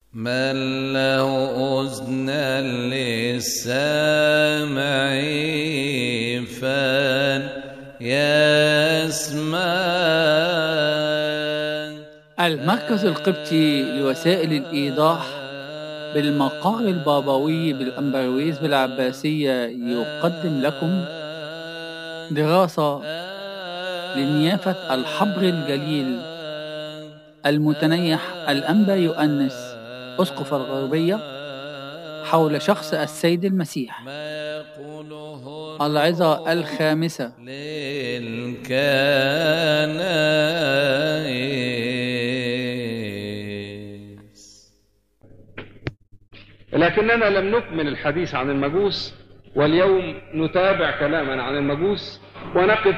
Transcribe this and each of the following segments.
من له أذنى للسامع فليسمع المركز القبطي لوسائل الإيضاح بالمقار البابوي بالأمبرويز بالعباسية يقدم لكم دراسة لنيافة الحبر الجليل المتنيح الأنبا يؤنس أسقف الغربية حول شخص السيد المسيح العظة الخامسة للكنائس لكننا لم نكمل الحديث عن المجوس واليوم نتابع كلاما عن المجوس ونقف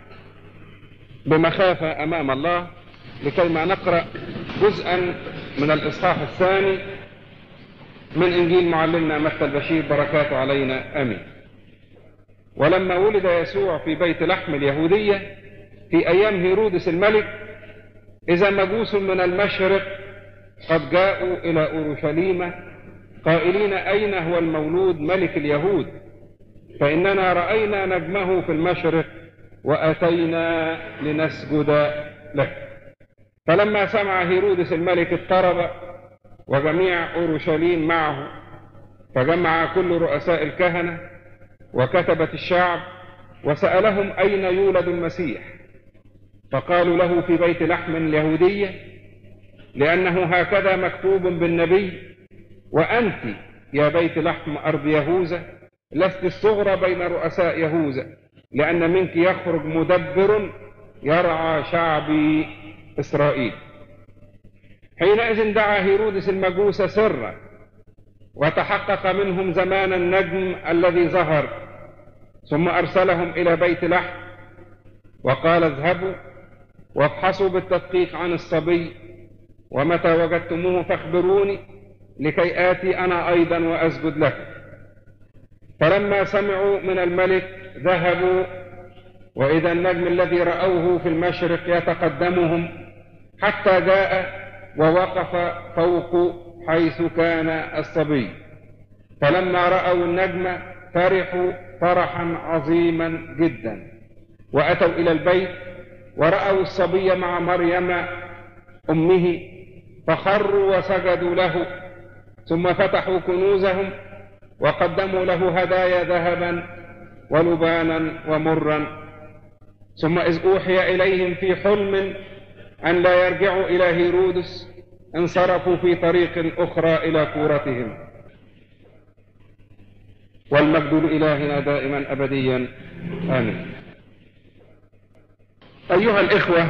بمخافة أمام الله لكي ما نقرأ جزءا من الإصحاح الثاني من إنجيل معلمنا متى البشير بركاته علينا آمين ولما ولد يسوع في بيت لحم اليهودية في أيام هيرودس الملك إذا مجوس من المشرق قد جاءوا إلى أورشليم قائلين أين هو المولود ملك اليهود فإننا رأينا نجمه في المشرق وأتينا لنسجد له فلما سمع هيرودس الملك اضطرب وجميع أورشليم معه فجمع كل رؤساء الكهنة وكتبة الشعب وسألهم أين يولد المسيح فقالوا له في بيت لحم اليهودية لأنه هكذا مكتوب بالنبي وأنت يا بيت لحم أرض يهوذا لست الصغرى بين رؤساء يهوذا لأن منك يخرج مدبر يرعى شعبي إسرائيل حينئذ دعا هيرودس المجوس سرا وتحقق منهم زمان النجم الذي ظهر ثم أرسلهم إلى بيت لحم وقال اذهبوا وابحثوا بالتدقيق عن الصبي ومتى وجدتموه فاخبروني لكي آتي أنا أيضا وأسجد له فلما سمعوا من الملك ذهبوا وإذا النجم الذي رأوه في المشرق يتقدمهم حتى جاء ووقف فوق حيث كان الصبي فلما رأوا النجم فرحوا فرحا عظيما جدا وأتوا إلى البيت ورأوا الصبي مع مريم أمه فخروا وسجدوا له ثم فتحوا كنوزهم وقدموا له هدايا ذهبا ولبانا ومرا ثم إذ أوحي إليهم في حلم أن لا يرجعوا إلى هيرودس انصرفوا في طريق أخرى إلى كورتهم والمجد لإلهنا دائما أبديا آمين أيها الإخوة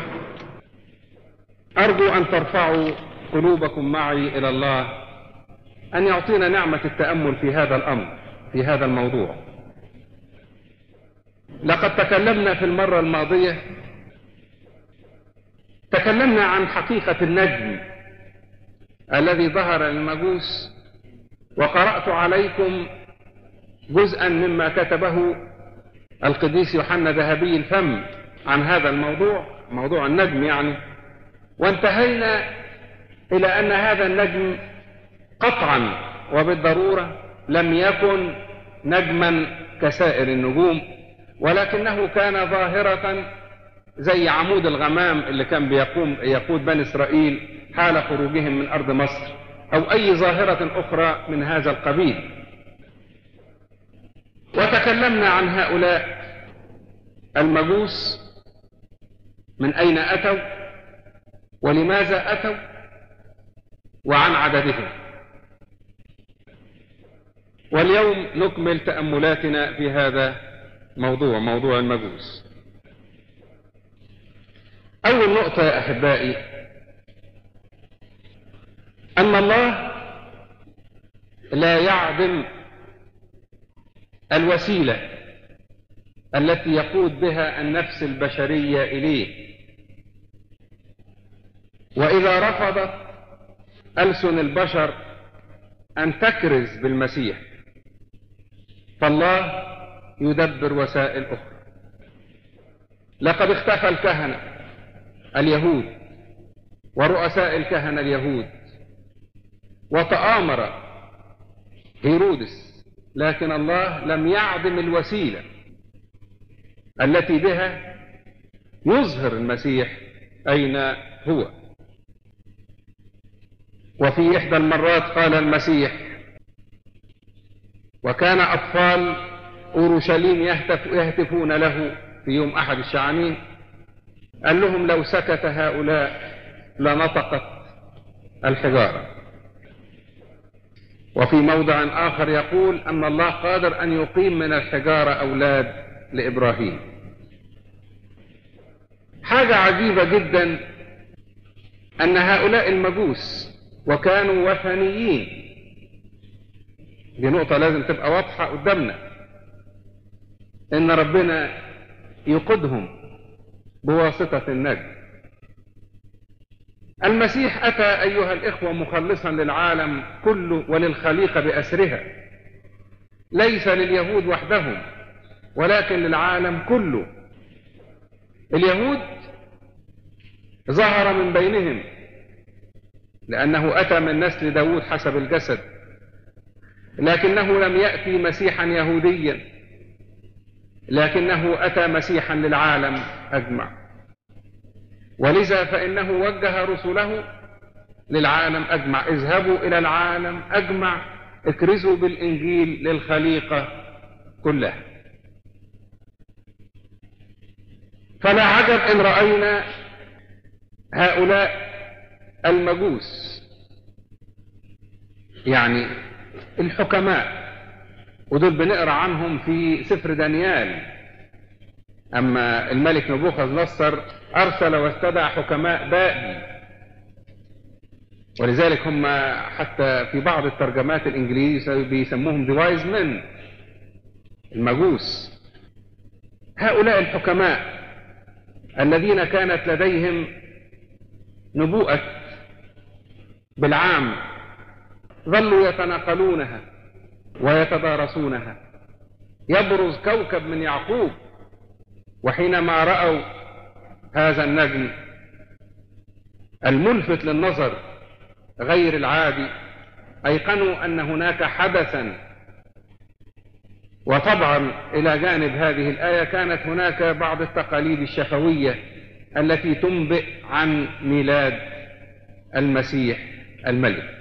أرجو أن ترفعوا قلوبكم معي إلى الله أن يعطينا نعمة التأمل في هذا الأمر في هذا الموضوع لقد تكلمنا في المرة الماضية تكلمنا عن حقيقة النجم الذي ظهر للمجوس وقرأت عليكم جزءا مما كتبه القديس يوحنا ذهبي الفم عن هذا الموضوع موضوع النجم يعني وانتهينا إلى أن هذا النجم قطعا وبالضرورة لم يكن نجما كسائر النجوم ولكنه كان ظاهرة زي عمود الغمام اللي كان بيقوم يقود بني إسرائيل حال خروجهم من أرض مصر أو أي ظاهرة أخرى من هذا القبيل وتكلمنا عن هؤلاء المجوس من أين أتوا ولماذا أتوا وعن عددهم واليوم نكمل تأملاتنا في هذا موضوع موضوع المجوس أول نقطة يا أحبائي أن الله لا يعدم الوسيلة التي يقود بها النفس البشرية إليه وإذا رفضت ألسن البشر أن تكرز بالمسيح فالله يدبر وسائل أخرى لقد اختفى الكهنة اليهود ورؤساء الكهنة اليهود وتآمر هيرودس لكن الله لم يعدم الوسيلة التي بها يظهر المسيح أين هو وفي إحدى المرات قال المسيح وكان أطفال أورشليم يهتف يهتفون له في يوم أحد الشعانين قال لهم لو سكت هؤلاء لنطقت الحجارة وفي موضع آخر يقول أن الله قادر أن يقيم من الحجارة أولاد لإبراهيم حاجة عجيبة جدا أن هؤلاء المجوس وكانوا وثنيين دي نقطة لازم تبقى واضحة قدامنا إن ربنا يقودهم بواسطة النجم المسيح أتى أيها الإخوة مخلصا للعالم كله وللخليقة بأسرها ليس لليهود وحدهم ولكن للعالم كله اليهود ظهر من بينهم لأنه أتى من نسل داود حسب الجسد لكنه لم يأتي مسيحا يهوديا لكنه أتى مسيحا للعالم أجمع ولذا فإنه وجه رسله للعالم أجمع اذهبوا إلى العالم أجمع اكرزوا بالإنجيل للخليقة كلها فلا عجب إن رأينا هؤلاء المجوس يعني الحكماء ودول بنقرا عنهم في سفر دانيال اما الملك نبوخذ نصر ارسل واستدعى حكماء باقي ولذلك هم حتى في بعض الترجمات الانجليزيه بيسموهم ذا وايز من المجوس هؤلاء الحكماء الذين كانت لديهم نبوءة بالعام ظلوا يتناقلونها ويتدارسونها يبرز كوكب من يعقوب وحينما رأوا هذا النجم الملفت للنظر غير العادي أيقنوا أن هناك حدثا وطبعا إلى جانب هذه الآية كانت هناك بعض التقاليد الشفوية التي تنبئ عن ميلاد المسيح الملك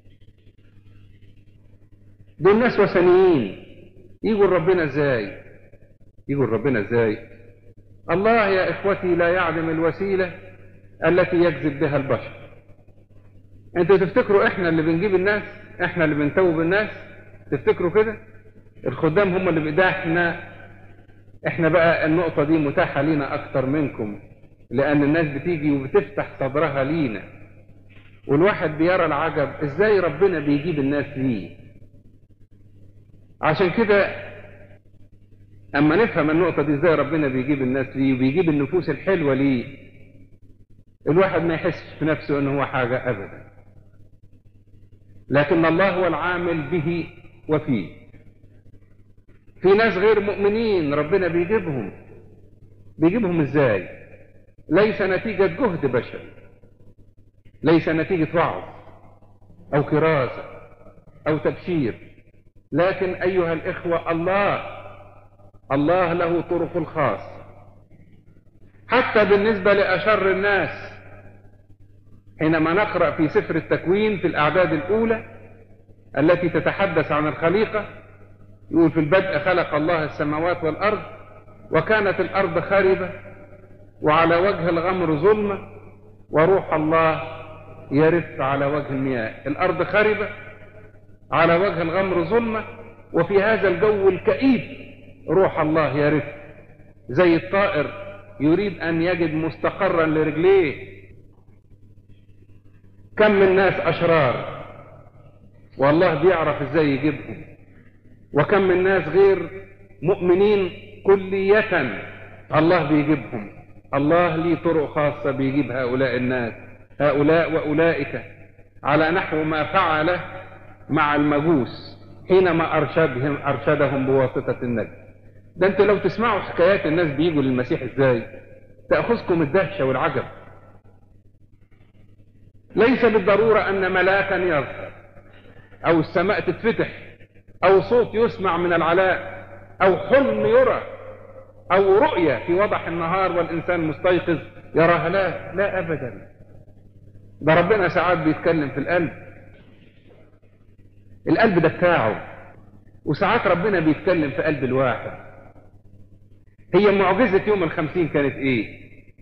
دول ناس وثنيين يجوا ربنا ازاي يجوا ربنا ازاي الله يا اخوتي لا يعدم الوسيله التي يجذب بها البشر انتوا تفتكروا احنا اللي بنجيب الناس احنا اللي بنتوب الناس تفتكروا كده الخدام هم اللي بايدينا احنا احنا بقى النقطه دي متاحه لينا اكتر منكم لان الناس بتيجي وبتفتح صدرها لينا والواحد بيرى العجب ازاي ربنا بيجيب الناس ليه عشان كده اما نفهم النقطة دي ازاي ربنا بيجيب الناس ليه وبيجيب النفوس الحلوة ليه الواحد ما يحسش في نفسه انه هو حاجة ابدا لكن الله هو العامل به وفيه في ناس غير مؤمنين ربنا بيجيبهم بيجيبهم ازاي ليس نتيجة جهد بشري ليس نتيجة وعظ او كرازة او تبشير لكن أيها الإخوة الله الله له طرق الخاص حتى بالنسبة لأشر الناس حينما نقرأ في سفر التكوين في الأعداد الأولى التي تتحدث عن الخليقة يقول في البدء خلق الله السماوات والأرض وكانت الأرض خاربة وعلى وجه الغمر ظلمة وروح الله يرف على وجه المياه الأرض خاربة على وجه الغمر ظلمة وفي هذا الجو الكئيب روح الله يرف زي الطائر يريد أن يجد مستقرا لرجليه كم من ناس أشرار والله بيعرف ازاي يجيبهم وكم من ناس غير مؤمنين كلية الله بيجيبهم الله ليه طرق خاصة بيجيب هؤلاء الناس هؤلاء وأولئك على نحو ما فعله مع المجوس حينما أرشدهم أرشدهم بواسطة النجم ده انتوا لو تسمعوا حكايات الناس بيجوا للمسيح ازاي تأخذكم الدهشة والعجب ليس بالضرورة أن ملاكا يظهر او السماء تتفتح او صوت يسمع من العلاء او حلم يرى او رؤية في وضح النهار والانسان مستيقظ يراها لا لا ابدا ده ربنا ساعات بيتكلم في القلب القلب ده بتاعه وساعات ربنا بيتكلم في قلب الواحد هي معجزة يوم الخمسين كانت ايه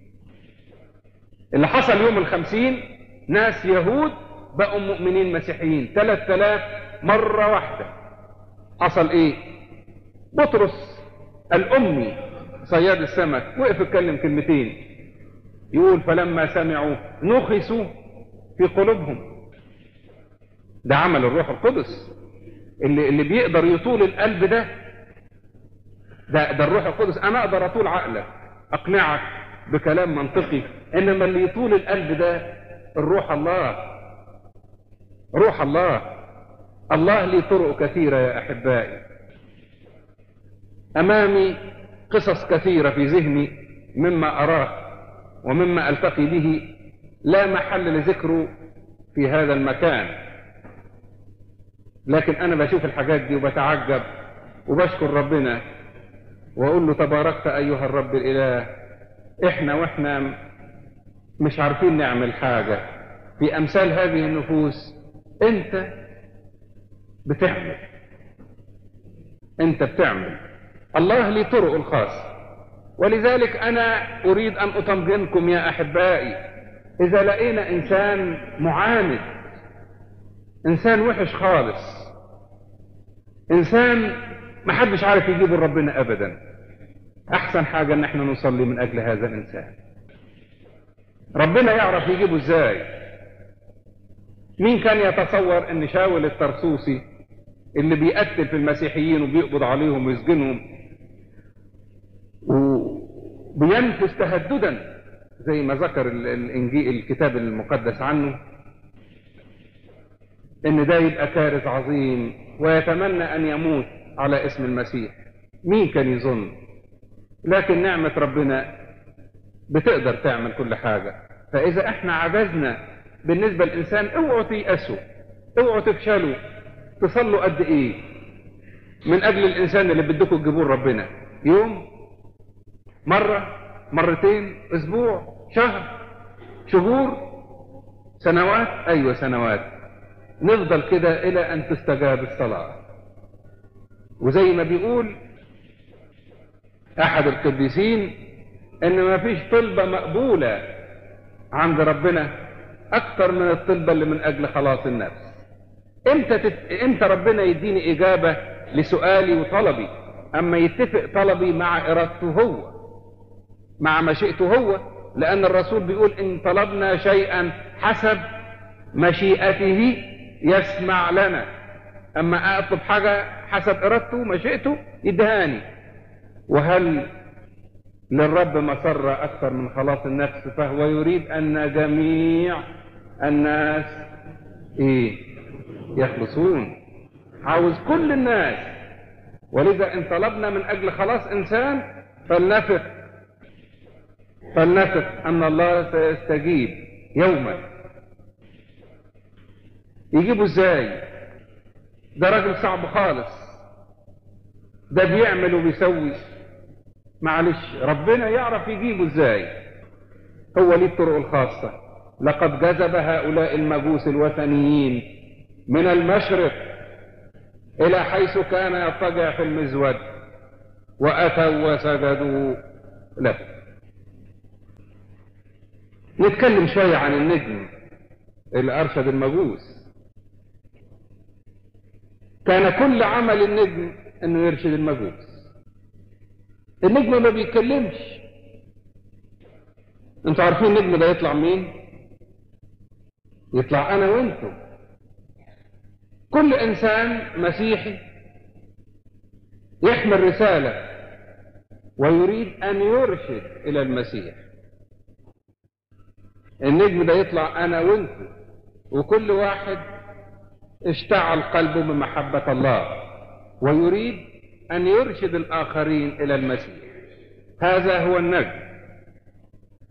اللي حصل يوم الخمسين ناس يهود بقوا مؤمنين مسيحيين ثلاث آلاف مرة واحدة حصل ايه بطرس الأمي صياد السمك وقف يتكلم كلمتين يقول فلما سمعوا نخسوا في قلوبهم ده عمل الروح القدس اللي, اللي بيقدر يطول القلب ده ده, ده الروح القدس انا اقدر اطول عقلك اقنعك بكلام منطقي انما اللي يطول القلب ده الروح الله روح الله الله لي طرق كثيرة يا احبائي امامي قصص كثيرة في ذهني مما اراه ومما التقي به لا محل لذكره في هذا المكان لكن انا بشوف الحاجات دي وبتعجب وبشكر ربنا واقول له تباركت ايها الرب الاله احنا واحنا مش عارفين نعمل حاجة في امثال هذه النفوس انت بتعمل انت بتعمل الله لي طرق الخاصة ولذلك انا اريد ان اطمئنكم يا احبائي اذا لقينا انسان معاند انسان وحش خالص انسان ما حدش عارف يجيبه لربنا ابدا احسن حاجة ان احنا نصلي من اجل هذا الانسان ربنا يعرف يجيبه ازاي مين كان يتصور ان شاول الترسوسي اللي بيقتل في المسيحيين وبيقبض عليهم ويسجنهم وبينفس تهددا زي ما ذكر الانجيل الكتاب المقدس عنه ان ده يبقى كارث عظيم ويتمنى ان يموت على اسم المسيح مين كان يظن لكن نعمة ربنا بتقدر تعمل كل حاجة فاذا احنا عجزنا بالنسبة للانسان اوعوا تيأسوا اوعوا تفشلوا تصلوا قد ايه من اجل الانسان اللي بدكم تجيبوه ربنا يوم مرة مرتين اسبوع شهر شهور سنوات ايوه سنوات نفضل كده الى ان تستجاب الصلاة وزي ما بيقول احد القديسين ان ما فيش طلبة مقبولة عند ربنا اكتر من الطلبة اللي من اجل خلاص النفس امتى تت... امتى ربنا يديني اجابة لسؤالي وطلبي اما يتفق طلبي مع ارادته هو مع مشيئته هو لان الرسول بيقول ان طلبنا شيئا حسب مشيئته يسمع لنا اما اطلب حاجة حسب ارادته مشيئته يدهاني وهل للرب مسرة اكثر من خلاص النفس فهو يريد ان جميع الناس ايه يخلصون عاوز كل الناس ولذا ان طلبنا من اجل خلاص انسان فلنثق فلنثق ان الله سيستجيب يوما يجيبه ازاي ده راجل صعب خالص ده بيعمل وبيسوي معلش ربنا يعرف يجيبه ازاي هو ليه الطرق الخاصة لقد جذب هؤلاء المجوس الوثنيين من المشرق الى حيث كان يضطجع في المزود واتوا وسجدوا له نتكلم شوية عن النجم اللي ارشد المجوس كان كل عمل النجم انه يرشد المجوس النجم ما بيتكلمش انتوا عارفين النجم ده يطلع مين يطلع انا وانتم كل انسان مسيحي يحمل رسالة ويريد ان يرشد الى المسيح النجم ده يطلع انا وانتم وكل واحد اشتعل قلبه بمحبة الله ويريد ان يرشد الاخرين الى المسيح هذا هو النجم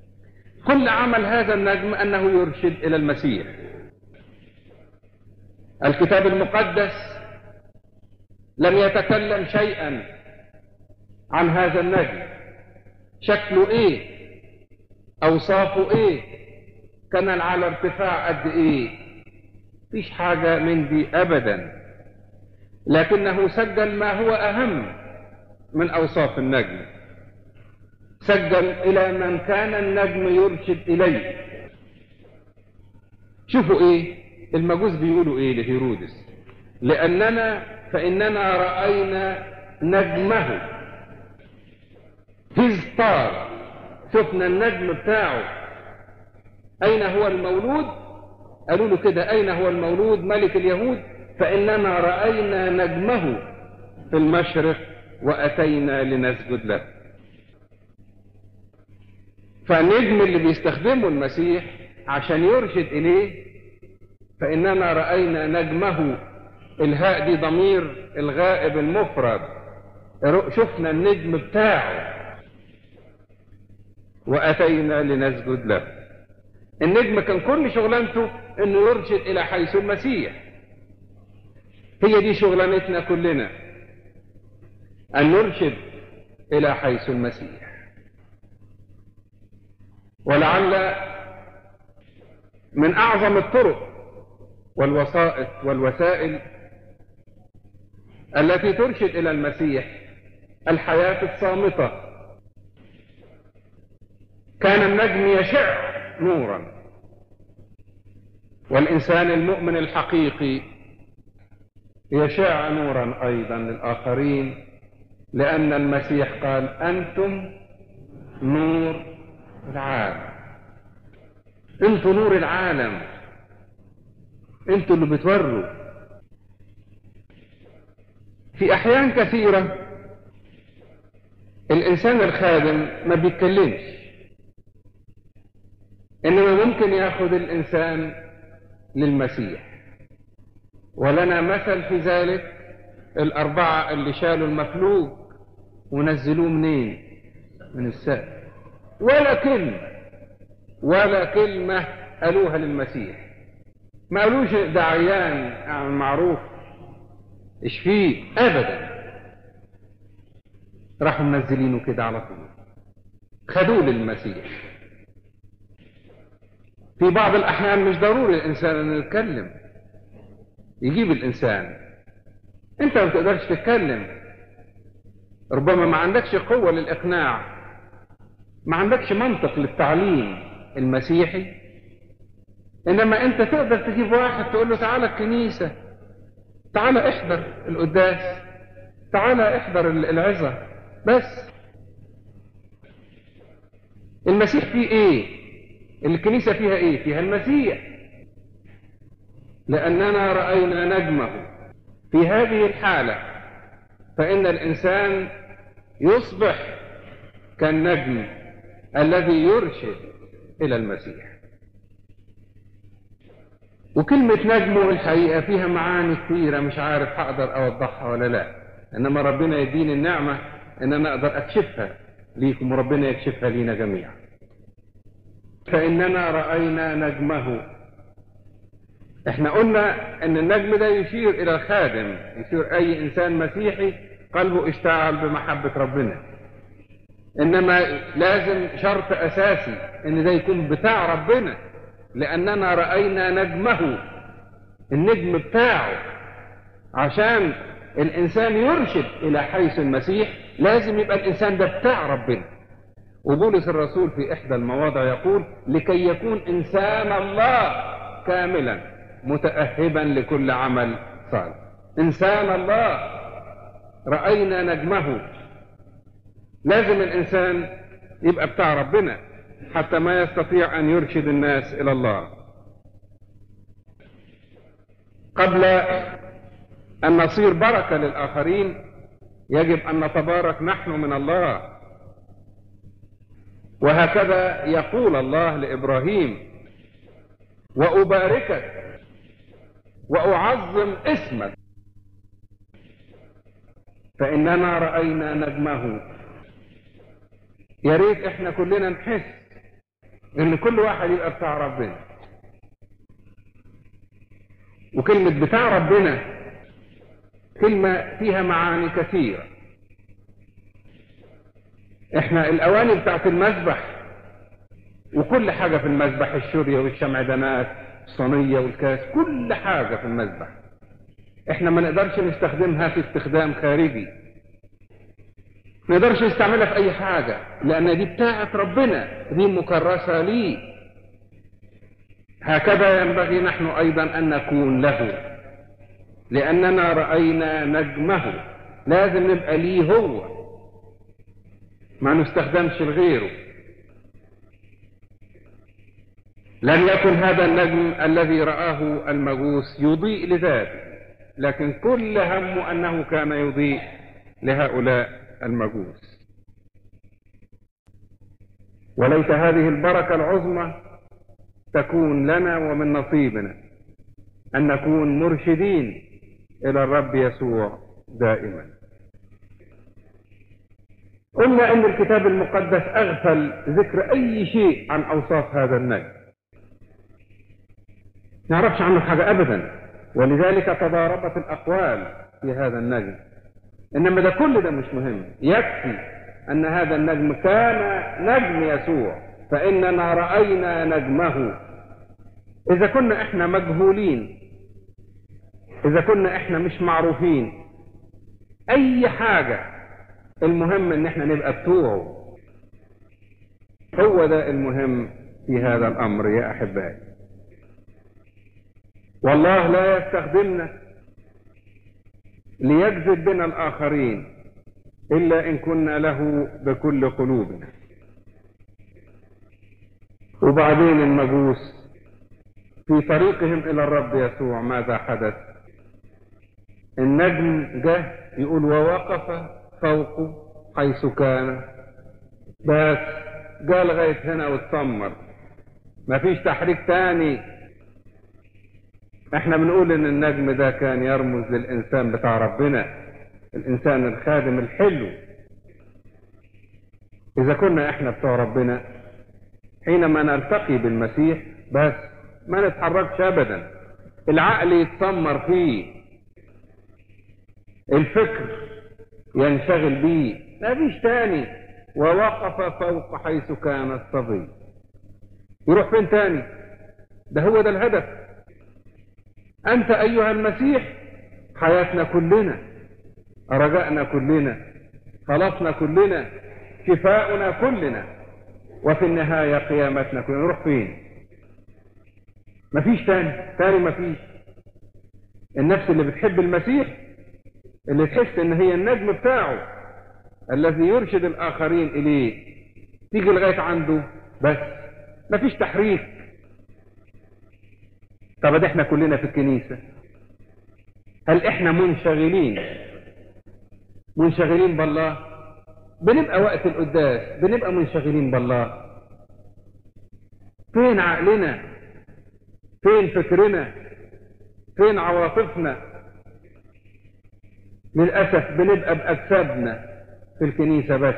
كل عمل هذا النجم انه يرشد الى المسيح الكتاب المقدس لم يتكلم شيئا عن هذا النجم شكله ايه اوصافه ايه كان على ارتفاع قد ايه مفيش حاجة من دي ابدا لكنه سجل ما هو اهم من اوصاف النجم سجل الى من كان النجم يرشد اليه شوفوا ايه المجوس بيقولوا ايه لهيرودس لاننا فاننا راينا نجمه هيز ستار شفنا النجم بتاعه اين هو المولود قالوا له كده اين هو المولود ملك اليهود فاننا راينا نجمه في المشرق واتينا لنسجد له فالنجم اللي بيستخدمه المسيح عشان يرشد اليه فاننا راينا نجمه الهاء دي ضمير الغائب المفرد شفنا النجم بتاعه واتينا لنسجد له النجم كان كل شغلانته انه يرشد الى حيث المسيح هي دي شغلانتنا كلنا ان نرشد الى حيث المسيح ولعل من اعظم الطرق والوسائط والوسائل التي ترشد الى المسيح الحياه الصامته كان النجم يشع نورا والانسان المؤمن الحقيقي يشع نورا ايضا للاخرين لان المسيح قال انتم نور العالم انتوا نور العالم انتوا اللي بتوروا في احيان كثيره الانسان الخادم ما بيتكلمش انما ممكن ياخذ الانسان للمسيح ولنا مثل في ذلك الاربعه اللي شالوا المفلوج ونزلوه منين من السقف ولا كلمه ولا كلمه قالوها للمسيح ما قالوش ده عيان معروف ايش فيه ابدا راحوا منزلينه كده على طول خدوه للمسيح في بعض الاحيان مش ضروري الانسان انه يتكلم يجيب الانسان انت ما تقدرش تتكلم ربما ما عندكش قوه للاقناع ما عندكش منطق للتعليم المسيحي انما انت تقدر تجيب واحد تقول له تعالى الكنيسه تعالى احضر القداس تعالى احضر العظه بس المسيح فيه ايه الكنيسه فيها ايه فيها المسيح لاننا راينا نجمه في هذه الحاله فان الانسان يصبح كالنجم الذي يرشد الى المسيح وكلمة نجمه الحقيقة فيها معاني كثيرة مش عارف هقدر أوضحها ولا لا إنما ربنا يديني النعمة إن أنا أقدر أكشفها ليكم وربنا يكشفها لينا جميعا فإننا رأينا نجمه احنا قلنا ان النجم ده يشير الى الخادم يشير اي انسان مسيحي قلبه اشتعل بمحبة ربنا انما لازم شرط اساسي ان ده يكون بتاع ربنا لاننا رأينا نجمه النجم بتاعه عشان الانسان يرشد الى حيث المسيح لازم يبقى الانسان ده بتاع ربنا وبولس الرسول في احدى المواضع يقول لكي يكون انسان الله كاملا متأهبا لكل عمل صالح انسان الله رأينا نجمه لازم الانسان يبقى بتاع ربنا حتى ما يستطيع ان يرشد الناس الى الله قبل ان نصير بركه للاخرين يجب ان نتبارك نحن من الله وهكذا يقول الله لابراهيم واباركك واعظم اسمك فاننا راينا نجمه يا ريت احنا كلنا نحس ان كل واحد يبقى بتاع ربنا وكلمة بتاع ربنا كلمة فيها معاني كثيرة احنا الاواني بتاعت المذبح وكل حاجة في المذبح الشورية والشمعدانات الصينية والكاس كل حاجة في المذبح احنا ما نقدرش نستخدمها في استخدام خارجي ما نقدرش نستعملها في اي حاجة لان دي بتاعت ربنا دي مكرسة ليه هكذا ينبغي نحن ايضا ان نكون له لاننا رأينا نجمه لازم نبقى ليه هو ما نستخدمش لغيره لم يكن هذا النجم الذي رآه المجوس يضيء لذاته لكن كل همه أنه كان يضيء لهؤلاء المجوس وليت هذه البركة العظمى تكون لنا ومن نصيبنا أن نكون مرشدين إلى الرب يسوع دائما قلنا أن الكتاب المقدس أغفل ذكر أي شيء عن أوصاف هذا النجم نعرفش عنه حاجة أبدا ولذلك تضاربت الأقوال في هذا النجم إنما ده كل ده مش مهم يكفي أن هذا النجم كان نجم يسوع فإننا رأينا نجمه إذا كنا إحنا مجهولين إذا كنا إحنا مش معروفين أي حاجة المهم إن إحنا نبقى بتوعه هو ده المهم في هذا الأمر يا أحبائي والله لا يستخدمنا ليجذب بنا الآخرين إلا إن كنا له بكل قلوبنا وبعدين المجوس في طريقهم إلى الرب يسوع ماذا حدث النجم جه يقول ووقف فوقه حيث كان بس جاء لغاية هنا واتسمر مفيش تحريك تاني احنا بنقول ان النجم ده كان يرمز للانسان بتاع ربنا الانسان الخادم الحلو اذا كنا احنا بتوع ربنا حينما نلتقي بالمسيح بس ما نتحركش ابدا العقل يتسمر فيه الفكر ينشغل بيه ما فيش تاني ووقف فوق حيث كان الصبي يروح فين تاني ده هو ده الهدف أنت أيها المسيح حياتنا كلنا رجائنا كلنا خلاصنا كلنا شفاؤنا كلنا وفي النهاية قيامتنا كلنا نروح فين مفيش تاني تاني مفيش النفس اللي بتحب المسيح اللي تحس ان هي النجم بتاعه الذي يرشد الاخرين اليه تيجي لغاية عنده بس مفيش تحريك طب ده احنا كلنا في الكنيسة هل احنا منشغلين منشغلين بالله بنبقى وقت القداس بنبقى منشغلين بالله فين عقلنا فين فكرنا فين عواطفنا للأسف بنبقى بأجسادنا في الكنيسة بس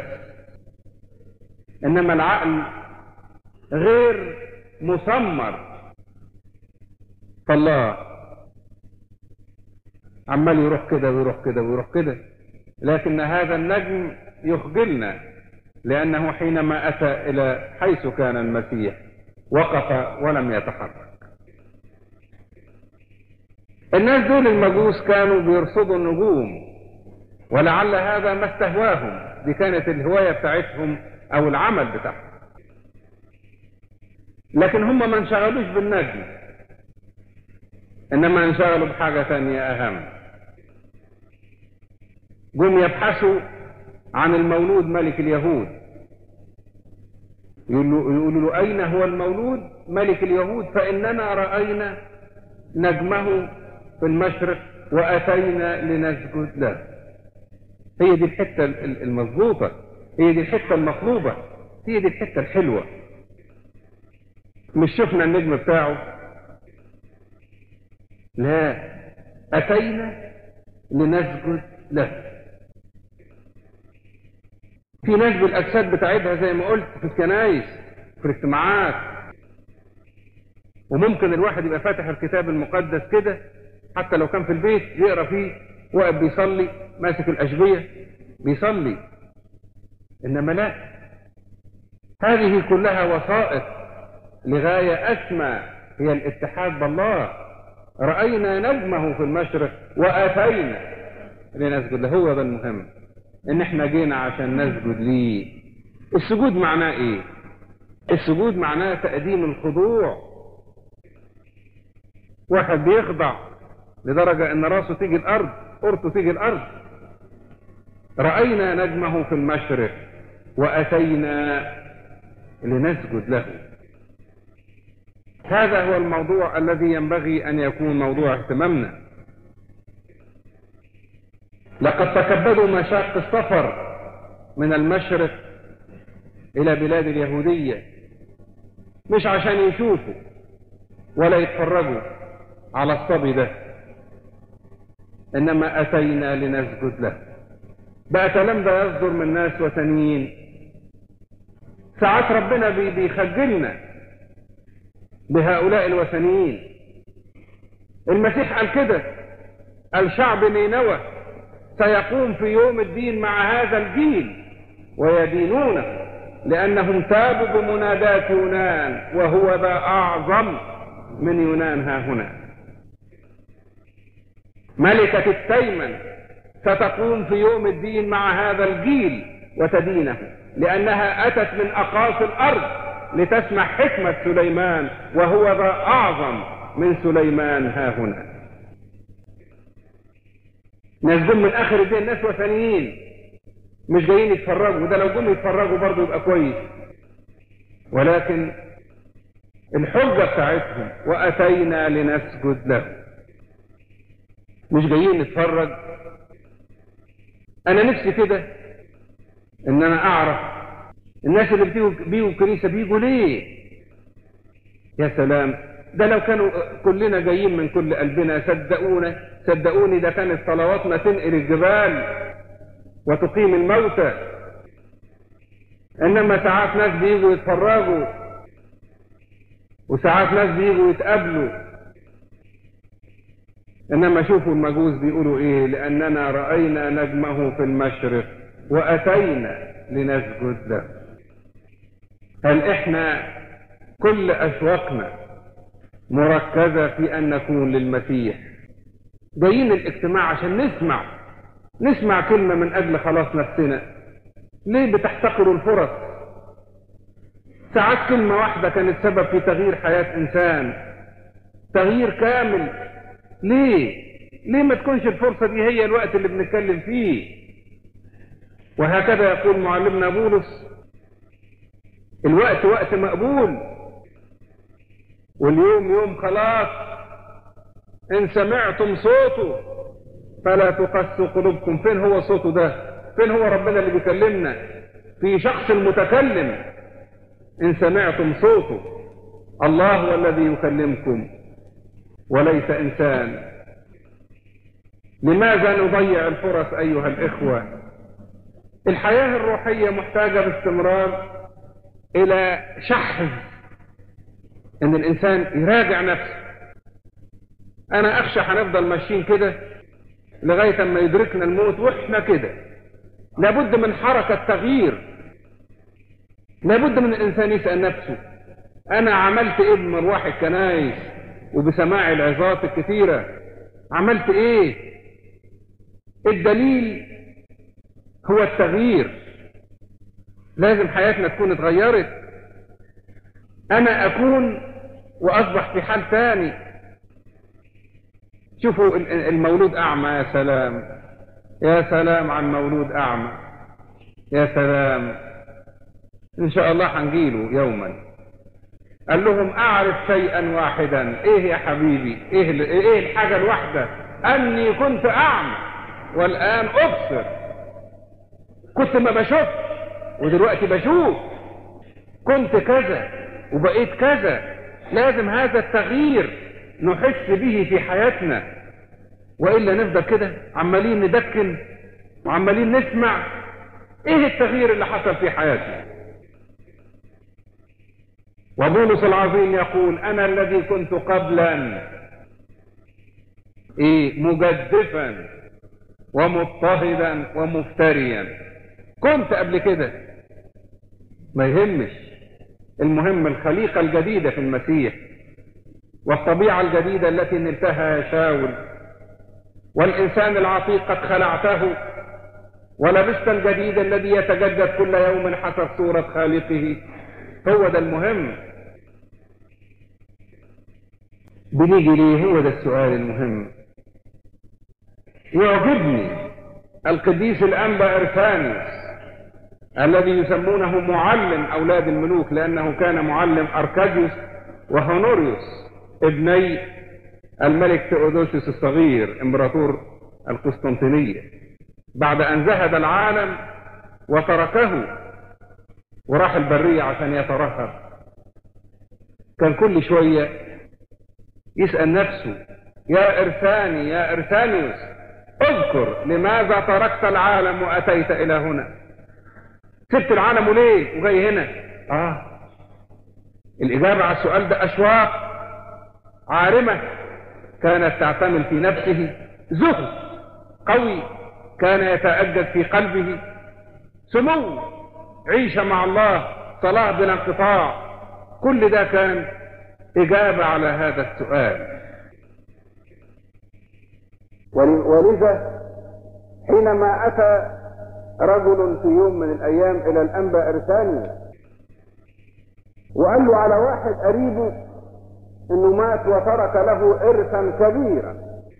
إنما العقل غير مسمر فالله عمال يروح كده ويروح كده ويروح كده لكن هذا النجم يخجلنا لأنه حينما أتى إلى حيث كان المسيح وقف ولم يتحرك الناس دول المجوس كانوا بيرصدوا النجوم ولعل هذا ما استهواهم دي كانت الهواية بتاعتهم أو العمل بتاعهم لكن هم ما انشغلوش بالنجم إنما انشغلوا بحاجة ثانية أهم جم يبحثوا عن المولود ملك اليهود يقولوا له أين هو المولود ملك اليهود فإننا رأينا نجمه في المشرق وأتينا لنسجد له هي دي الحتة المضبوطة هي دي الحتة المطلوبة هي دي الحتة الحلوة مش شفنا النجم بتاعه لا أتينا لنسجد له في ناس بالأجساد بتاعتها زي ما قلت في الكنايس في الاجتماعات وممكن الواحد يبقى فاتح الكتاب المقدس كده حتى لو كان في البيت يقرا فيه واقف بيصلي ماسك الاشبيه بيصلي انما لا هذه كلها وسائط لغايه اسمى هي الاتحاد بالله راينا نجمه في المشرق واتينا لنسجد له هو ده المهم ان احنا جينا عشان نسجد ليه السجود معناه ايه السجود معناه تقديم الخضوع واحد بيخضع لدرجة ان راسه تيجي الارض قرطه تيجي الارض رأينا نجمه في المشرق وأتينا لنسجد له هذا هو الموضوع الذي ينبغي أن يكون موضوع اهتمامنا لقد تكبدوا مشاق السفر من المشرق إلى بلاد اليهودية مش عشان يشوفوا ولا يتفرجوا على الصبي ده إنما أتينا لنسجد له بقى كلام ده يصدر من ناس وثنيين ساعات ربنا بي- بيخجلنا بهؤلاء الوثنيين المسيح قال كده الشعب نينوى سيقوم في يوم الدين مع هذا الجيل ويدينونه لأنهم تابوا بمنادات يونان وهو ذا أعظم من يونان ها هنا ملكة التيمن ستقوم في يوم الدين مع هذا الجيل وتدينه لأنها أتت من أقاصي الأرض لتسمع حكمة سليمان وهو ذا أعظم من سليمان ها هنا ناس جم من آخر الدين ناس وثنيين مش جايين يتفرجوا وده لو جم يتفرجوا برضه يبقى كويس ولكن الحجة بتاعتهم وأتينا لنسجد له مش جايين نتفرج انا نفسي كده ان انا اعرف الناس اللي بتيجوا بيجوا الكنيسه بيجوا ليه يا سلام ده لو كانوا كلنا جايين من كل قلبنا صدقونا صدقوني ده كانت صلواتنا تنقل الجبال وتقيم الموتى انما ساعات ناس بيجوا يتفرجوا وساعات ناس بيجوا يتقابلوا انما شوفوا المجوس بيقولوا ايه لاننا راينا نجمه في المشرق واتينا لنسجد له هل احنا كل اشواقنا مركزه في ان نكون للمسيح جايين الاجتماع عشان نسمع نسمع كلمه من اجل خلاص نفسنا ليه بتحتقروا الفرص ساعات كلمه واحده كانت سبب في تغيير حياه انسان تغيير كامل ليه ليه ما تكونش الفرصة دي هي الوقت اللي بنتكلم فيه وهكذا يقول معلمنا بولس الوقت وقت مقبول واليوم يوم خلاص ان سمعتم صوته فلا تقسوا قلوبكم فين هو صوته ده فين هو ربنا اللي بيكلمنا في شخص المتكلم ان سمعتم صوته الله هو الذي يكلمكم وليس انسان لماذا نضيع الفرص ايها الاخوه الحياه الروحيه محتاجه باستمرار الى شحذ ان الانسان يراجع نفسه انا اخشى هنفضل ماشيين كده لغايه اما يدركنا الموت واحنا كده لابد من حركه تغيير لابد من الانسان يسال نفسه انا عملت ايه بمروح الكنايس وبسماع العظات الكثيرة عملت ايه الدليل هو التغيير لازم حياتنا تكون اتغيرت انا اكون واصبح في حال ثاني شوفوا المولود اعمى يا سلام يا سلام عن مولود اعمى يا سلام ان شاء الله هنجيله يوما قال لهم اعرف شيئا واحدا ايه يا حبيبي ايه ايه الحاجه الواحده اني كنت اعمى والان ابصر كنت ما بشوف ودلوقتي بشوف كنت كذا وبقيت كذا لازم هذا التغيير نحس به في حياتنا والا نفضل كده عمالين ندكن وعمالين نسمع ايه التغيير اللي حصل في حياتنا وبولس العظيم يقول انا الذي كنت قبلا ايه مجدفا ومضطهدا ومفتريا كنت قبل كده ما يهمش المهم الخليقة الجديدة في المسيح والطبيعة الجديدة التي نلتها شاول والإنسان العتيق قد خلعته ولبست الجديد الذي يتجدد كل يوم حسب صورة خالقه هو ده المهم بنيجي ليه هو ده السؤال المهم يعجبني القديس الأنبا إرفانيوس الذي يسمونه معلم أولاد الملوك لأنه كان معلم أركاديوس وهونوريوس ابني الملك تيودوسيوس الصغير امبراطور القسطنطينية بعد أن زهد العالم وتركه وراح البرية عشان يترهب كان كل شوية يسأل نفسه يا إرثاني يا إرثانيوس اذكر لماذا تركت العالم وأتيت إلى هنا سبت العالم ليه وجاي هنا آه الإجابة على السؤال ده أشواق عارمة كانت تعتمل في نفسه زهد قوي كان يتأجد في قلبه سمو عيشة مع الله صلاة بلا انقطاع كل ده كان إجابة على هذا السؤال ولذا حينما أتى رجل في يوم من الأيام إلى الأنبا إرساني وقال له على واحد قريبه إنه مات وترك له إرثا كبيرا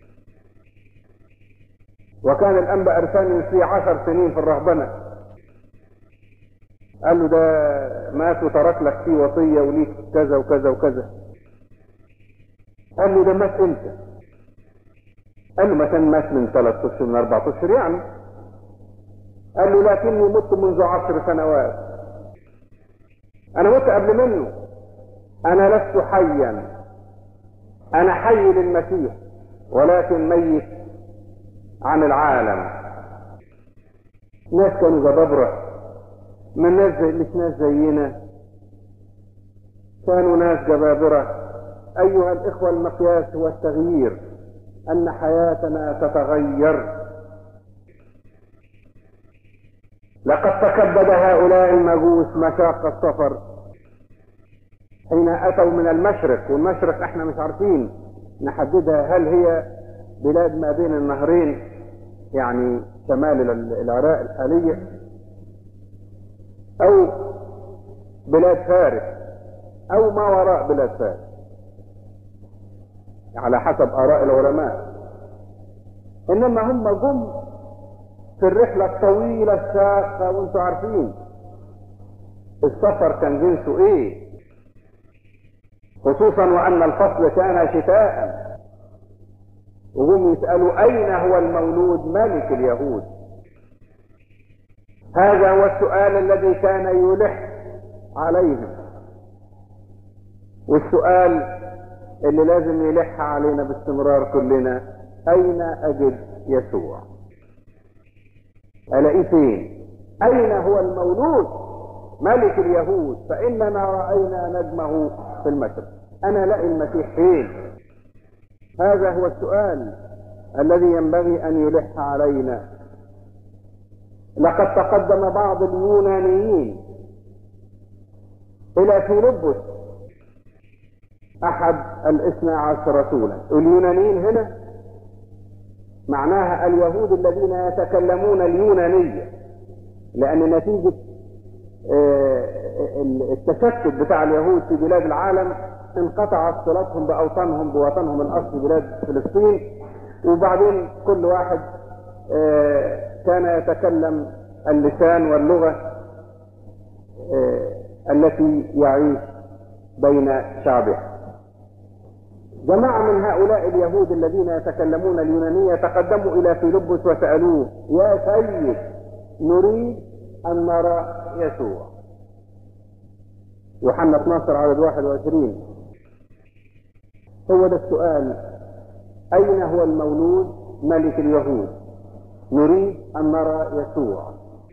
وكان الأنبا إرساني في عشر سنين في الرهبنة قال له ده مات وترك لك فيه وصية وليك كذا وكذا وكذا قال له ده مات امتى قال له مثلا مات من ثلاث اشهر من اربع اشهر يعني قال له لكني مت منذ عشر سنوات انا مت قبل منه انا لست حيا انا حي للمسيح ولكن ميت عن العالم ناس كانوا جبابرة من ناس زي مش ناس زينا كانوا ناس جبابرة أيها الإخوة المقياس هو التغيير أن حياتنا تتغير لقد تكبد هؤلاء المجوس مشاق السفر حين أتوا من المشرق والمشرق احنا مش عارفين نحددها هل هي بلاد ما بين النهرين يعني شمال العراق الحالية أو بلاد فارس أو ما وراء بلاد فارس على حسب آراء العلماء إنما هم جم في الرحلة الطويلة الشاقة وانتم عارفين السفر كان جنسه ايه خصوصا وان الفصل كان شتاء وهم يسألوا اين هو المولود ملك اليهود هذا هو السؤال الذي كان يلح عليهم والسؤال اللي لازم يلح علينا باستمرار كلنا اين اجد يسوع الاقيه فين اين هو المولود ملك اليهود فاننا راينا نجمه في المشرق انا الاقي المسيح فين هذا هو السؤال الذي ينبغي ان يلح علينا لقد تقدم بعض اليونانيين الى فيلبس احد الاثنى عشر رسولا اليونانيين هنا معناها اليهود الذين يتكلمون اليونانية لأن نتيجة التشتت بتاع اليهود في بلاد العالم انقطعت صلتهم بأوطانهم بوطنهم الأصلي بلاد فلسطين وبعدين كل واحد كان يتكلم اللسان واللغة التي يعيش بين شعبه جماعة من هؤلاء اليهود الذين يتكلمون اليونانية تقدموا إلى فيلبس وسألوه يا سيد نريد أن نرى يسوع يوحنا 12 عدد 21 هو ده السؤال أين هو المولود ملك اليهود نريد أن نرى يسوع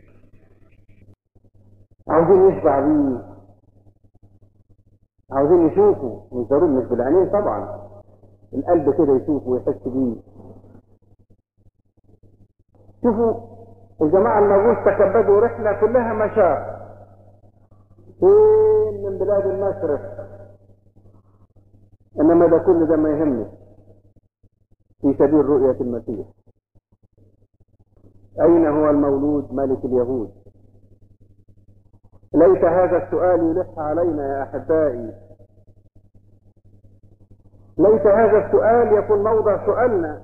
عاوزين نشبع بيه عاوزين نشوفه مش ضروري مش بالعينين طبعا القلب كده يشوفه ويحس بيه شوفوا الجماعة المجوس تكبدوا رحلة كلها مشاق فين من بلاد المشرق إنما ده كل ده ما يهمش في سبيل رؤية المسيح أين هو المولود ملك اليهود ليس هذا السؤال يلح علينا يا أحبائي ليس هذا السؤال يكون موضع سؤالنا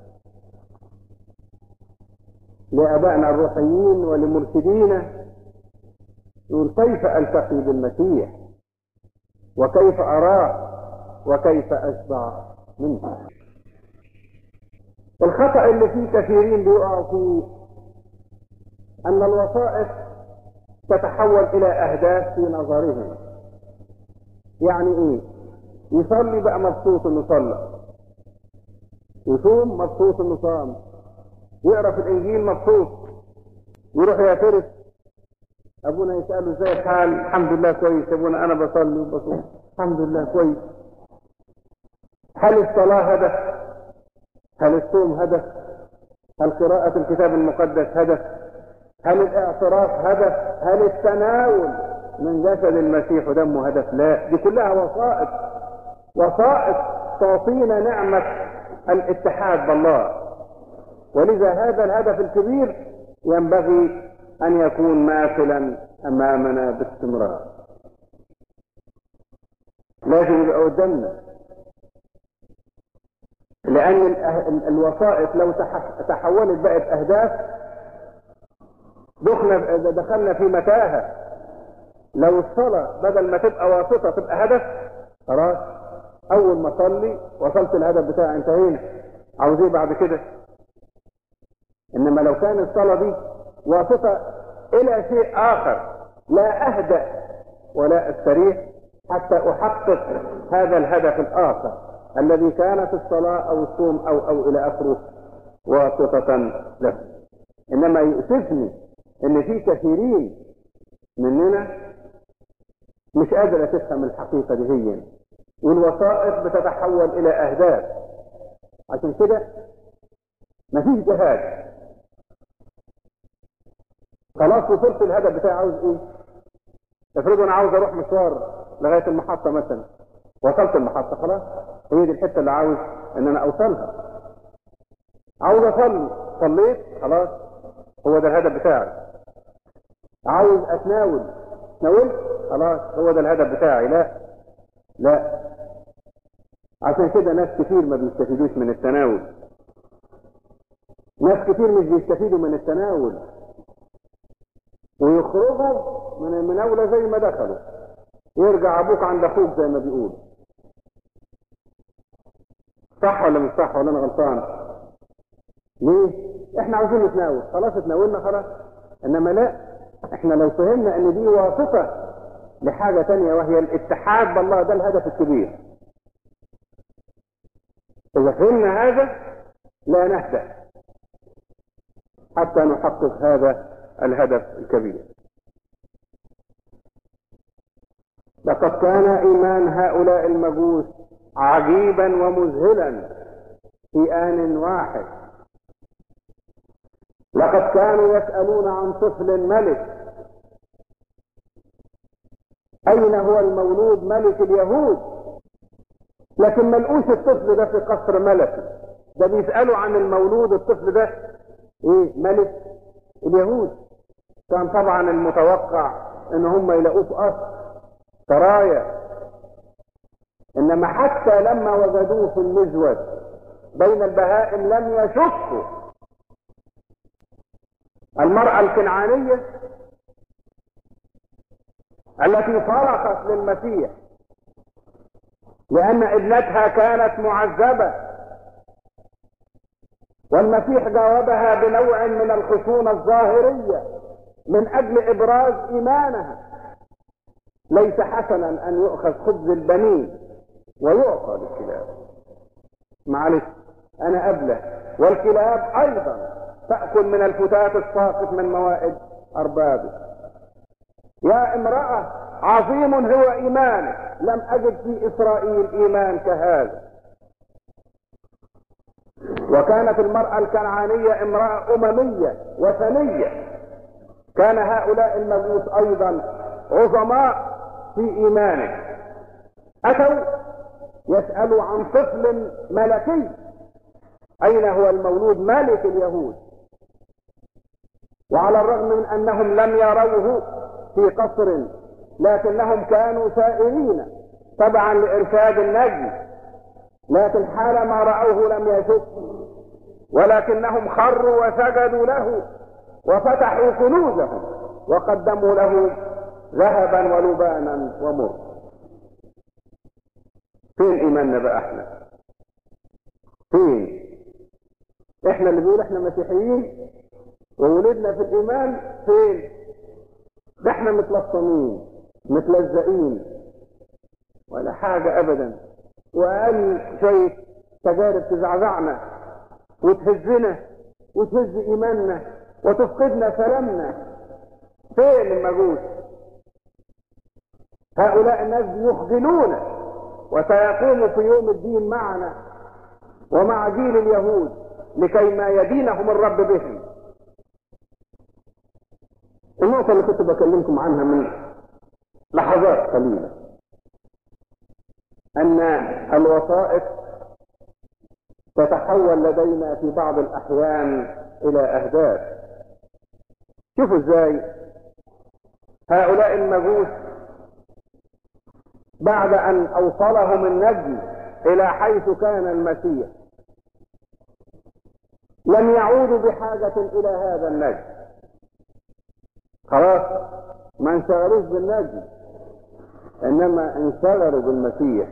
لآبائنا الروحيين ولمرشدينا يقول كيف ألتقي بالمسيح وكيف أراه وكيف أشبع منه الخطأ اللي فيه كثيرين بيقعوا فيه أن الوسائط تتحول إلى أهداف في نظرهم يعني إيه؟ يصلي بقى مبسوط إنه صلى يصوم مبسوط إنه صام يقرأ في الإنجيل مبسوط يروح يعترف أبونا يسأله إزاي الحال الحمد لله كويس أبونا أنا بصلي وبصوم الحمد لله كويس هل الصلاة هدف؟ هل الصوم هدف؟ هل قراءة الكتاب المقدس هدف؟ هل الاعتراف هدف؟ هل التناول من جسد المسيح ودمه هدف؟ لا دي كلها وسائط وسائط تعطينا نعمة الاتحاد بالله ولذا هذا الهدف الكبير ينبغي أن يكون ماثلا أمامنا باستمرار لازم يبقى قدامنا لأن الوسائط لو تحولت بقت أهداف دخلنا دخلنا في متاهة لو الصلاة بدل ما تبقى واسطة تبقى هدف خلاص أول ما أصلي وصلت الهدف بتاعي انتهينا عاوز إيه بعد كده؟ إنما لو كان الصلاة دي واسطة إلى شيء آخر لا أهدأ ولا أستريح حتى أحقق هذا الهدف الآخر الذي كانت الصلاة أو الصوم أو أو إلى آخره واسطة له إنما يؤسفني إن في كثيرين مننا مش قادرة تفهم الحقيقة دي هي والوسائط بتتحول إلى أهداف عشان كده مفيش جهاد خلاص وصلت الهدف بتاعي عاوز ايه افرضوا انا عاوز اروح مشوار لغايه المحطه مثلا وصلت المحطه خلاص هي دي الحته اللي عاوز ان انا اوصلها عاوز اصلي صليت خلاص هو ده الهدف بتاعي عاوز اتناول تناولت خلاص هو ده الهدف بتاعي لا لا عشان كده ناس كتير ما بيستفيدوش من التناول ناس كتير مش بيستفيدوا من التناول ويخرجوا من المناولة زي ما دخلوا يرجع ابوك عند اخوك زي ما بيقول صح ولا مش صح ولا انا غلطان ليه احنا عاوزين نتناول خلاص اتناولنا خلاص انما لا احنا لو فهمنا ان دي واسطة لحاجة تانية وهي الاتحاد بالله ده الهدف الكبير اذا فهمنا هذا لا نهدأ حتى نحقق هذا الهدف الكبير لقد كان إيمان هؤلاء المجوس عجيبا ومذهلا في آن واحد لقد كانوا يسألون عن طفل ملك أين هو المولود ملك اليهود لكن ما لقوش الطفل ده في قصر ملكي ده بيسألوا عن المولود الطفل ده ايه ملك اليهود كان طبعا المتوقع ان هم يلاقوه في قصر سرايا انما حتى لما وجدوه في المزود بين البهائم لم يشكوا المرأة الكنعانية التي فرقت للمسيح لأن ابنتها كانت معذبة والمسيح جاوبها بنوع من الخشونة الظاهرية من أجل إبراز إيمانها ليس حسنا أن يؤخذ خبز البنين ويعطى للكلاب معلش أنا أبله والكلاب أيضا تأكل من الفتات الساقط من موائد أربابه يا امرأة عظيم هو إيمانك لم أجد في إسرائيل إيمان كهذا وكانت المرأة الكنعانية امرأة أممية وثنية كان هؤلاء المجوس أيضا عظماء في إيمانه أتوا يسألوا عن طفل ملكي أين هو المولود ملك اليهود وعلى الرغم من أنهم لم يروه في قصر لكنهم كانوا سائرين تبعا لإرشاد النجم لكن حالما رأوه لم يشكوا ولكنهم خروا وسجدوا له وفتحوا كنوزهم وقدموا له ذهبا ولبانا ومر فين ايماننا بقى احنا فين احنا اللي بيقول احنا مسيحيين وولدنا في الايمان فين ده احنا متلصمين متلزقين ولا حاجة ابدا واقل شوية تجارب تزعزعنا وتهزنا وتهز ايماننا وتفقدنا سلامنا فين المجوس هؤلاء الناس يخجلون وسيقوم في يوم الدين معنا ومع جيل اليهود لكي ما يدينهم الرب بهم النقطة اللي كنت بكلمكم عنها من لحظات قليلة أن الوسائط تتحول لدينا في بعض الأحيان إلى أهداف شوفوا ازاي هؤلاء المجوس بعد ان اوصلهم النجم الى حيث كان المسيح لم يعودوا بحاجة الى هذا النجم خلاص ما انشغلوش بالنجم انما انشغلوا بالمسيح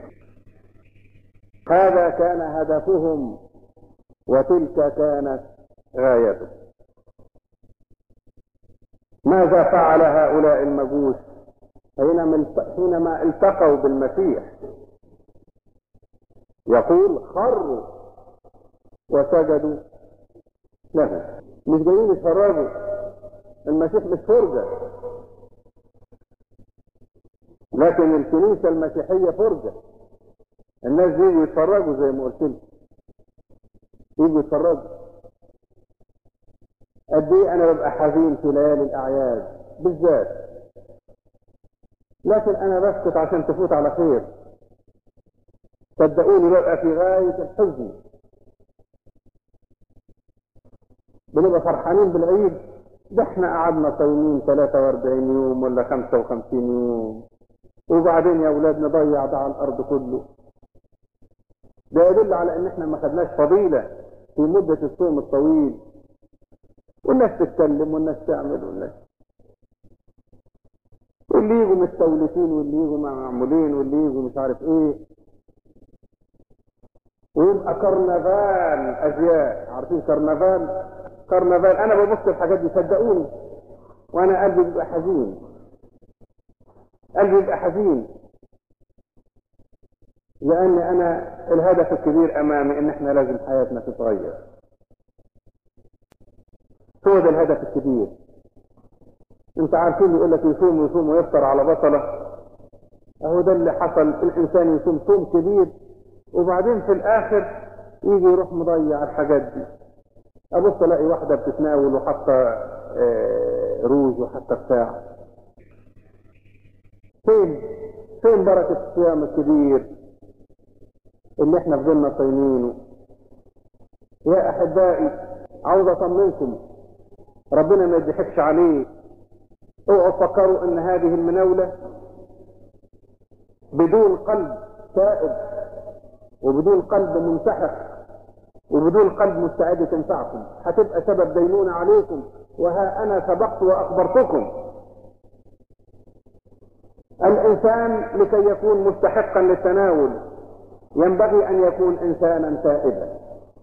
هذا كان هدفهم وتلك كانت غايته ماذا فعل هؤلاء المجوس حينما التقوا بالمسيح يقول خروا وسجدوا له مش جايين يتفرجوا المسيح مش فرجة لكن الكنيسة المسيحية فرجة الناس يجوا يتفرجوا زي ما قلت لكم يجوا يتفرجوا قد ايه انا ببقى حزين في ليالي الاعياد بالذات لكن انا بسكت عشان تفوت على خير صدقوني ببقى في غاية الحزن بنبقى فرحانين بالعيد ده احنا قعدنا صايمين 43 يوم ولا 55 يوم وبعدين يا اولاد نضيع ده على الارض كله ده يدل على ان احنا ما خدناش فضيلة في مدة الصوم الطويل والناس تتكلم والناس تعمل والناس واللي يجوا مستولفين واللي يجوا معمولين واللي يجوا مش عارف ايه ويبقى كرنفال ازياء عارفين كرنفال كرنفال انا ببص الحاجات دي صدقوني وانا قلبي بيبقى حزين قلبي بيبقى حزين لان انا الهدف الكبير امامي ان احنا لازم حياتنا تتغير هو ده الهدف الكبير انت عارفين يقول لك يصوم ويصوم ويفطر على بطلة اهو ده اللي حصل الانسان يصوم صوم كبير وبعدين في الاخر يجي يروح مضيع الحاجات دي ابص الاقي واحدة بتتناول وحاطة آه روج وحاطة بتاع فين فين بركة الصيام الكبير اللي احنا فضلنا صايمينه يا احبائي عاوز اطمنكم ربنا ما يضحكش عليه اوعوا تفكروا ان هذه المناولة بدون قلب تائب وبدون قلب منسحق وبدون قلب مستعد تنفعكم هتبقى سبب دينونة عليكم وها انا سبقت واخبرتكم الانسان لكي يكون مستحقا للتناول ينبغي ان يكون انسانا تائبا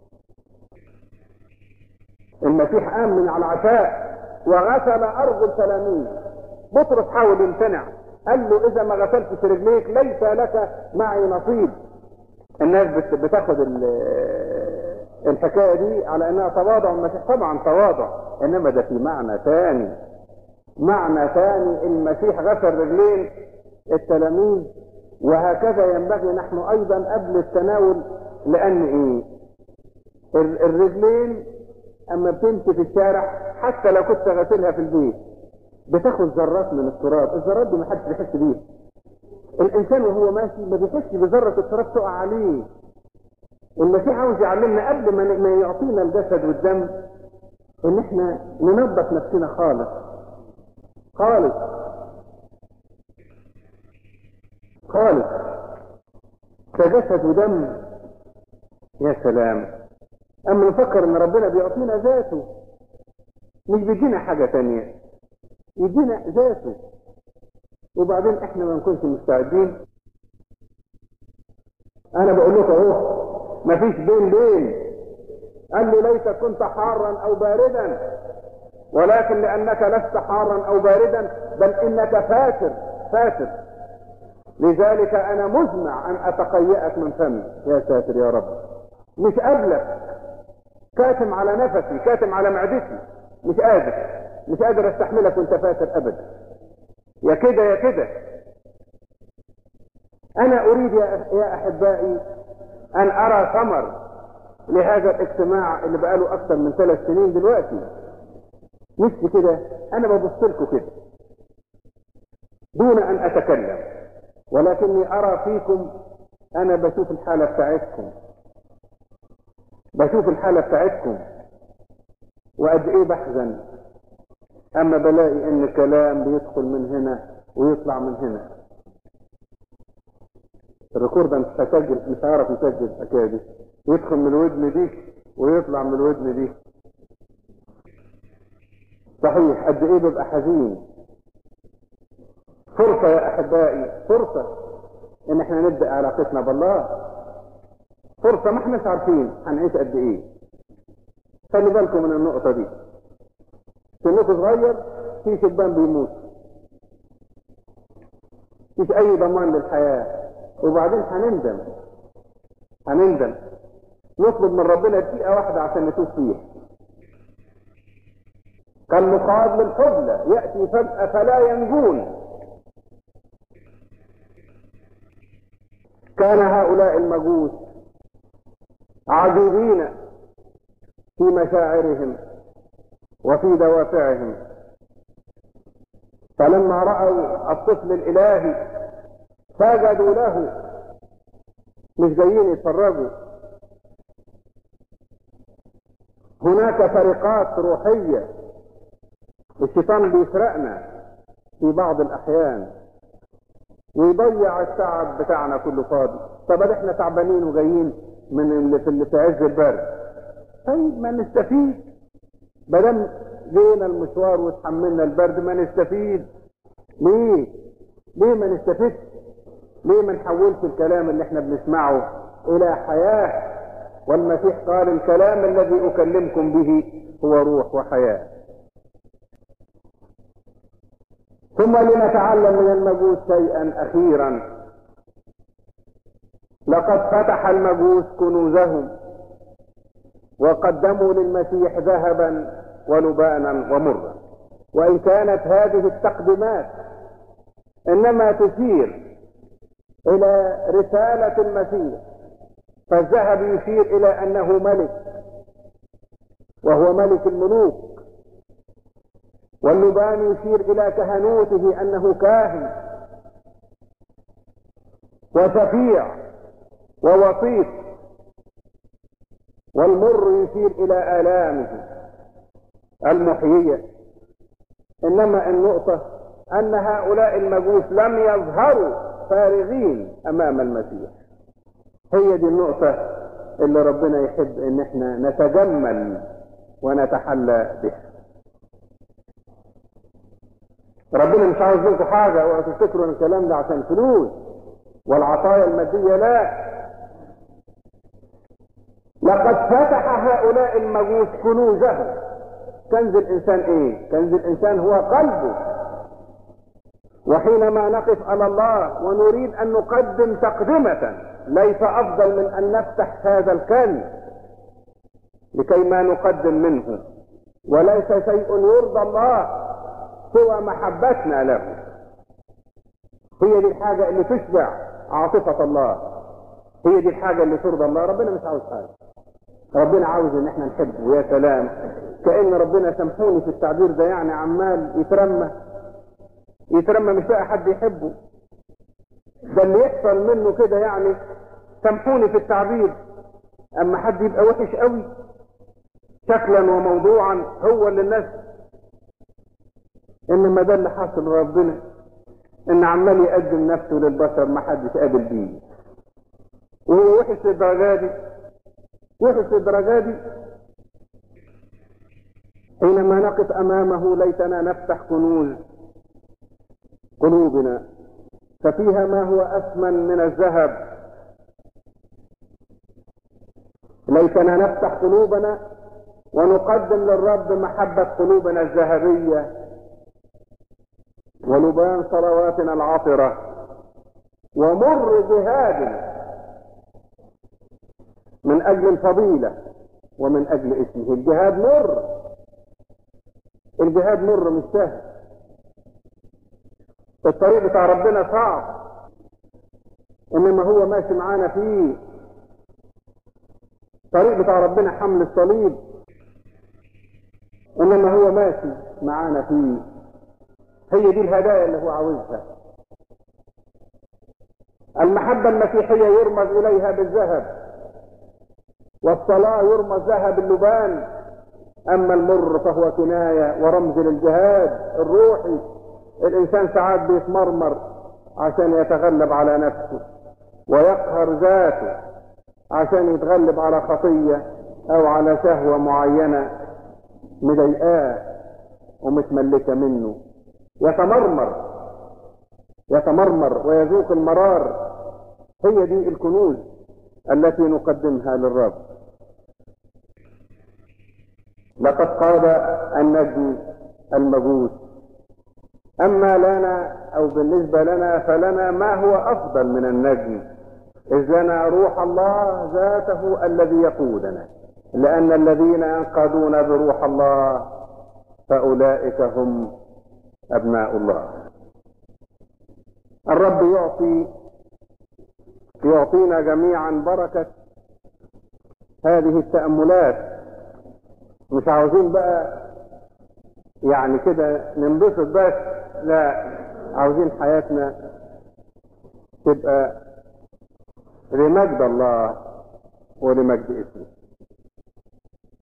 المسيح قام من على العشاء وغسل ارض التلاميذ بطرس حاول يمتنع قال له اذا ما غسلتش رجليك ليس لك معي نصيب الناس بتاخد الحكايه دي على انها تواضع المسيح طبعا تواضع انما ده في معنى ثاني معنى ثاني المسيح غسل رجلين التلاميذ وهكذا ينبغي نحن ايضا قبل التناول لان ايه ال- الرجلين اما بتمشي في الشارع حتى لو كنت غاسلها في البيت بتاخد ذرات من التراب الذرات دي ما حدش بيحس بيها الانسان وهو ماشي ما بيحسش بذره التراب تقع عليه المسيح عاوز يعلمنا قبل ما ن- ما يعطينا الجسد والدم ان احنا ننظف نفسنا خالص خالص خالص كجسد ودم يا سلام اما نفكر ان ربنا بيعطينا ذاته مش بيدينا حاجة تانية يدينا ذاته وبعدين احنا ما نكونش مستعدين انا بقول لكم اهو مفيش بين بين قال لي ليت كنت حارا او باردا ولكن لانك لست حارا او باردا بل انك فاتر فاتر لذلك انا مزمع ان اتقيأك من فمي يا ساتر يا رب مش قابلك كاتم على نفسي كاتم على معدتي مش قادر مش قادر استحملك وانت فاتر ابدا يا كده يا كده انا اريد يا يا احبائي ان ارى ثمر لهذا الاجتماع اللي بقاله اكثر من ثلاث سنين دلوقتي مش كده انا ببص لكم كده دون ان اتكلم ولكني ارى فيكم انا بشوف الحاله بتاعتكم بشوف الحاله بتاعتكم وقد ايه بحزن اما بلاقي ان كلام بيدخل من هنا ويطلع من هنا الريكورد ده مش هسجل مش هعرف يسجل الحكايه دي يدخل من الودن دي ويطلع من الودن دي صحيح قد ايه ببقى حزين فرصة يا احبائي فرصة ان احنا نبدأ علاقتنا بالله فرصة ما احناش عارفين هنعيش قد ايه خلي بالكم من النقطة دي سنكم صغير في شبان بيموت مفيش اي ضمان للحياة وبعدين هنندم هنندم نطلب من ربنا دقيقة واحدة عشان نتوب فيها كالمخاض للحبلى يأتي فجأة فلا ينجون كان هؤلاء المجوس عجيبين في مشاعرهم وفي دوافعهم فلما رأوا الطفل الإلهي سجدوا له مش جايين يتفرجوا هناك فرقات روحية الشيطان بيسرقنا في بعض الأحيان ويضيع التعب بتاعنا كله فاضي طب احنا تعبانين وجايين من اللي في, اللي في عز البرد طيب ما نستفيد بدل جينا المشوار وتحملنا البرد ما نستفيد ليه ليه ما نستفيدش ليه ما نحولش الكلام اللي احنا بنسمعه الى حياة والمسيح قال الكلام الذي اكلمكم به هو روح وحياة ثم لنتعلم من المجوس شيئا اخيرا لقد فتح المجوس كنوزهم وقدموا للمسيح ذهبا ولبانا ومرا وان كانت هذه التقديمات انما تشير الى رسالة المسيح فالذهب يشير الى انه ملك وهو ملك الملوك واللبان يشير الى كهنوته انه كاهن وشفيع ووسيط والمر يشير الى الامه المحييه انما النقطه ان هؤلاء المجوس لم يظهروا فارغين امام المسيح هي دي النقطه اللي ربنا يحب ان احنا نتجمل ونتحلى بها ربنا مش عاوز منكم حاجه اوعوا تفتكروا ان الكلام ده عشان فلوس والعطايا الماديه لا لقد فتح هؤلاء المجوس كنوزهم كنز الانسان ايه كنز الانسان هو قلبه وحينما نقف على الله ونريد ان نقدم تقدمة ليس افضل من ان نفتح هذا الكنز لكي ما نقدم منه وليس شيء يرضى الله سوى محبتنا له هي دي الحاجة اللي تشبع عاطفة الله هي دي الحاجة اللي ترضى الله ربنا مش عاوز حاجة ربنا عاوز ان احنا نحبه يا سلام كأن ربنا سامحوني في التعبير ده يعني عمال يترمى يترمى مش لاقي حد يحبه ده اللي يحصل منه كده يعني سامحوني في التعبير اما حد يبقى وحش قوي شكلا وموضوعا هو اللي الناس انما ده اللي حاصل ربنا ان عمال يقدم نفسه للبشر ما حدش قابل بيه وهو وحش للدرجه دي وحش للدرجه دي حينما نقف امامه ليتنا نفتح كنوز قلوبنا ففيها ما هو اثمن من الذهب ليتنا نفتح قلوبنا ونقدم للرب محبة قلوبنا الذهبية ولبان صلواتنا العطرة ومر جهاد من أجل الفضيلة ومن أجل اسمه الجهاد مر الجهاد مر مش سهل الطريق بتاع ربنا صعب انما هو ماشي معانا فيه الطريق بتاع ربنا حمل الصليب انما هو ماشي معانا فيه هي دي الهدايا اللي هو عاوزها المحبة المسيحية يرمز إليها بالذهب والصلاة يرمز لها باللبان أما المر فهو كناية ورمز للجهاد الروحي الإنسان ساعات بيتمرمر عشان يتغلب على نفسه ويقهر ذاته عشان يتغلب على خطية أو على شهوة معينة مضايقاه ومتملكة منه يتمرمر يتمرمر ويذوق المرار هي دي الكنوز التي نقدمها للرب لقد قاد النجم المجوس أما لنا أو بالنسبة لنا فلنا ما هو أفضل من النجم إذ لنا روح الله ذاته الذي يقودنا لأن الذين ينقادون بروح الله فأولئك هم أبناء الله الرب يعطي يعطينا جميعا بركة هذه التأملات مش عاوزين بقى يعني كده ننبسط بس لا عاوزين حياتنا تبقى لمجد الله ولمجد اسمه